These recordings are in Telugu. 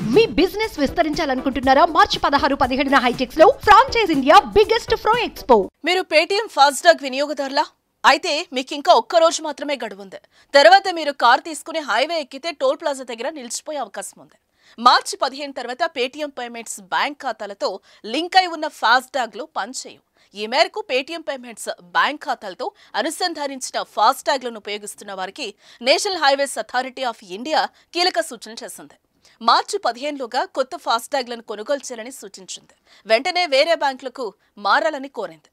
మీ బిజినెస్ విస్తరించాలనుకుంటున్నారా మార్చి పదహారు పదిహేడున హైటెక్స్ లో ఫ్రాంచైజ్ ఇండియా బిగ్గెస్ట్ ఫ్రో ఎక్స్పో మీరు పేటీఎం ఫాస్టాగ్ వినియోగదారులా అయితే మీకు ఇంకా ఒక్క రోజు మాత్రమే గడువుంది తర్వాత మీరు కార్ తీసుకుని హైవే ఎక్కితే టోల్ ప్లాజా దగ్గర నిలిచిపోయే అవకాశం ఉంది మార్చి పదిహేను తర్వాత పేటీఎం పేమెంట్స్ బ్యాంక్ ఖాతాలతో లింక్ అయి ఉన్న ఫాస్టాగ్లు పనిచేయవు ఈ మేరకు పేటీఎం పేమెంట్స్ బ్యాంక్ ఖాతాలతో అనుసంధానించిన ఫాస్టాగ్లను ఉపయోగిస్తున్న వారికి National Highways Authority of India కీలక సూచన చేసింది మార్చి పదిహేనులోగా కొత్త ఫాస్టాగ్లను కొనుగోలు చేయాలని సూచించింది వెంటనే వేరే బ్యాంకులకు మారాలని కోరింది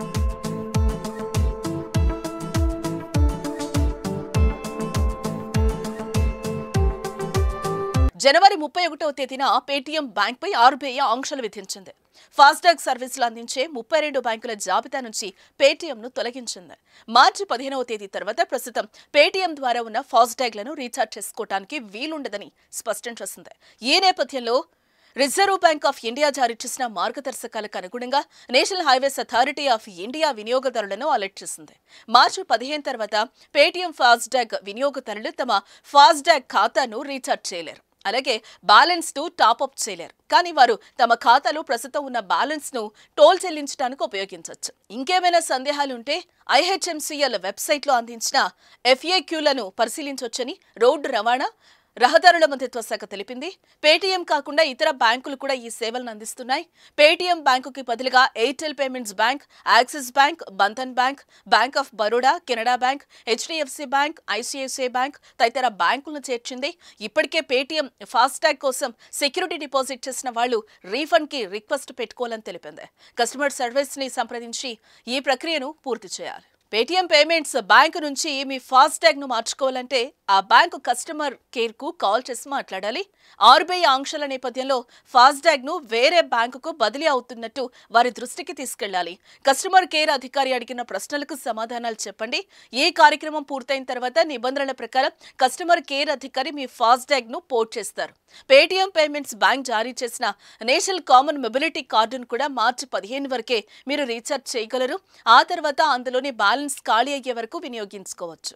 జనవరి ముప్పై ఒకటవ తేదీన పేటీఎం బ్యాంక్పై ఆర్బీఐ ఆంక్షలు విధించింది ఫాస్టాగ్ సర్వీసులు అందించే ముప్పై రెండు బ్యాంకుల జాబితా నుంచి పేటీఎంను తొలగించింది మార్చి పదిహేనవ తేదీ తర్వాత ప్రస్తుతం పేటీఎం ద్వారా ఉన్న ఫాస్టాగ్లను రీఛార్జ్ చేసుకోవడానికి వీలుండదని స్పష్టం చేసింది ఈ నేపథ్యంలో రిజర్వ్ బ్యాంక్ ఆఫ్ ఇండియా జారీ చేసిన మార్గదర్శకాలకు అనుగుణంగా National Highways Authority of India వినియోగదారులను అలర్ట్ చేసింది మార్చి పదిహేను తర్వాత పేటీఎం ఫాస్టాగ్ వినియోగదారులు తమ ఫాస్టాగ్ ఖాతాను రీఛార్జ్ చేయలేరు అలాగే బ్యాలెన్స్ ను టాప్అప్ చేయలేరు కానీ వారు తమ ఖాతాలో ప్రస్తుతం ఉన్న బ్యాలెన్స్ ను టోల్ చెల్లించడానికి ఉపయోగించవచ్చు ఇంకేమైనా సందేహాలు ఉంటే ఐహెచ్ఎంసీఎల్ వెబ్సైట్లో అందించిన ఎఫ్ఏక్యూలను పరిశీలించవచ్చని రోడ్డు రవాణా రహదారుల మంత్రిత్వ శాఖ తెలిపింది పేటీఎం కాకుండా ఇతర బ్యాంకులు కూడా ఈ సేవలను అందిస్తున్నాయి పేటీఎం బ్యాంకుకి బదులుగా Airtel payments bank Axis bank Bandhan bank bank of Baroda Canara bank HDFC bank ICICI bank తదితర బ్యాంకులను చేర్చింది ఇప్పటికే పేటీఎం ఫాస్టాగ్ కోసం సెక్యూరిటీ డిపాజిట్ చేసిన వాళ్ళు రీఫండ్ కి రిక్వెస్ట్ పెట్టుకోవాలని తెలిపింది కస్టమర్ సర్వీస్ ని సంప్రదించి ఈ ప్రక్రియను పూర్తి చేయాలి పేటీఎం పేమెంట్స్ బ్యాంకు నుంచి మీ ఫాస్టాగ్ ను మార్చుకోవాలంటే ఆ బ్యాంకు కస్టమర్ కేర్ కు కాల్ చేసి మాట్లాడాలి ఆర్బీఐ ఆంక్షల నేపథ్యంలో ఫాస్టాగ్ ను వేరే బ్యాంకుకు బదిలీ అవుతున్నట్టు వారి దృష్టికి తీసుకెళ్లాలి కస్టమర్ కేర్ అధికారి అడిగిన ప్రశ్నలకు సమాధానాలు చెప్పండి ఈ కార్యక్రమం పూర్తయిన తర్వాత నిబంధనల ప్రకారం కస్టమర్ కేర్ అధికారి మీ ఫాస్టాగ్ ను పోర్ట్ చేస్తారు పేటీఎం పేమెంట్స్ బ్యాంక్ జారీ చేసిన నేషనల్ కామన్ మొబిలిటీ కార్డును కూడా మార్చి పదిహేను వరకే మీరు రీఛార్జ్ చేయగలరు ఆ తర్వాత అందులోని బ్యాలెన్స్ ఖాళీ అయ్యే వరకు వినియోగించుకోవచ్చు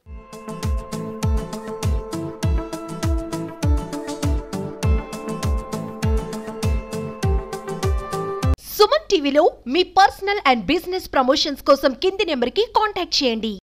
సుమన్ టీవీలో మీ పర్సనల్ అండ్ బిజినెస్ ప్రమోషన్స్ కోసం కింది నెంబర్ కి కాంటాక్ట్ చేయండి